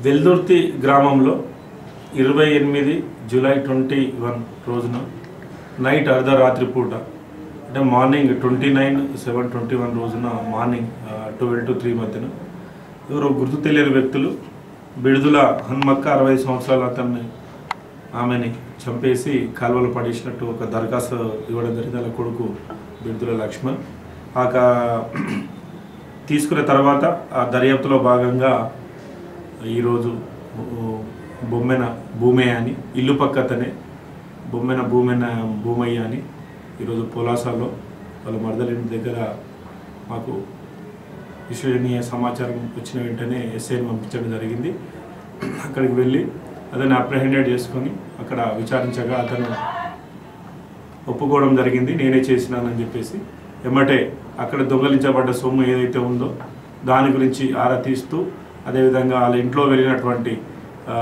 వెల్దుర్తి గ్రామంలో ఇరవై ఎనిమిది జూలై ట్వంటీ వన్ రోజున నైట్ అర్ధరాత్రి పూట అంటే morning twenty nine seven twenty one రోజున మార్నింగ్ ట్వెల్వ్ టు త్రీ మధ్యన ఎవరో గుర్తు తెలియని వ్యక్తులు బిడుదల హన్మక్క అరవై సంవత్సరాల అతన్ని ఆమెని చంపేసి కాలువలో పడేసినట్టు ఒక దరఖాస్తు ఇవ్వడం జరిగింది వాళ్ళ కొడుకు బిడుదల లక్ష్మణ్ ఆ కా- తీసుకున్న తర్వాత ఆ దర్యాప్తులో భాగంగా ఈరోజు ఊ, బొమ్మెన భూమయ్య అని ఇల్లు పక్కతనే బొమ్మెన భూమెన భూమయ్య అని ఈరోజు పొలాసాలో వాళ్ళ మరదలి ఇంటి దగ్గర మాకు విశ్వసనీయ సమాచారం వచ్చిన వెంటనే ఎస్ఐని పంపించడం జరిగింది అక్కడికి వెళ్ళి అతన్ని అప్రహెండెడ్ చేసుకొని అక్కడ విచారించగా అతను ఒప్పుకోవడం జరిగింది నేనే చేసినానని చెప్పేసి ఎమ్మటే అక్కడ దొంగలించబడ్డ సొమ్ము ఏదైతే ఉందో దాని గురించి ఆరా తీస్తూ అదేవిధంగా వాళ్ళ ఇంట్లో వెళ్ళినటువంటి ఆ,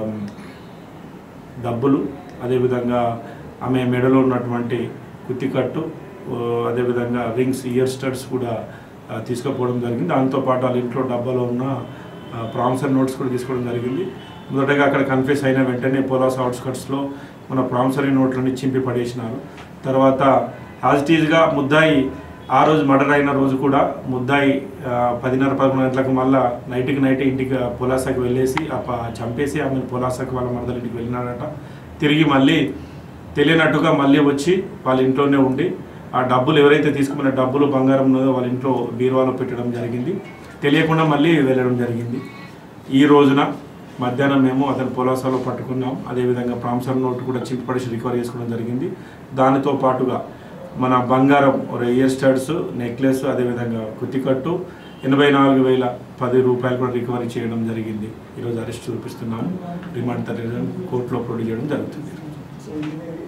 డబ్బులు అదేవిధంగా ఆమె మెడలో ఉన్నటువంటి కుత్తికట్టు ఆ, అదేవిధంగా రింగ్స్ ఇయర్ స్టడ్స్ కూడా ఆ, తీసుకుపోవడం జరిగింది దాంతోపాటు వాళ్ళ ఇంట్లో డబ్బాలో ఉన్న ప్రామిసర్ నోట్స్ కూడా తీసుకోవడం జరిగింది మొదటగా అక్కడ కన్ఫ్యూస్ అయిన వెంటనే పోలాస్ అవుట్స్కట్స్లో మన ప్రామిసరీ నోట్లని చింపి పడేసినారు తర్వాత హాజిటీజ్గా ముద్దాయి ఆ రోజు మర్డర్ అయిన రోజు కూడా ముద్దాయి ఆ, పదిన్నర పదకొండు గంటలకు మళ్ళా నైట్కి నైట్ ఇంటికి పొలాసకి వెళ్ళేసి ఆ ప- చంపేసి ఆమె పొలాసకి వాళ్ళ మరదల ఇంటికి వెళ్ళినాడట తిరిగి మళ్ళీ తెలియనట్టుగా మళ్ళీ వచ్చి వాళ్ళ ఇంట్లోనే ఉండి ఆ డబ్బులు ఎవరైతే తీసుకున్న డబ్బులు బంగారం ఉన్నదో వాళ్ళ ఇంట్లో బీరువాలో పెట్టడం జరిగింది తెలియకుండా మళ్ళీ వెళ్ళడం జరిగింది ఈ రోజున మధ్యాహ్నం మేము అతని పొలాసాలో పట్టుకున్నాం అదేవిధంగా ప్రాంసర్ నోట్ కూడా చింపపడిసి రికవర్ చేసుకోవడం జరిగింది దానితో పాటుగా మన బంగారం ఇయర్ స్టడ్స్ నెక్లెస్ అదేవిధంగా కుత్తికట్టు ఎనభై నాలుగు వేల పది రూపాయలు కూడా రికవరీ చేయడం జరిగింది ఈరోజు అరెస్ట్ చూపిస్తున్నాము రిమాండ్ తరలి కోర్టులో ప్రొడ్యూస్ చేయడం జరుగుతుంది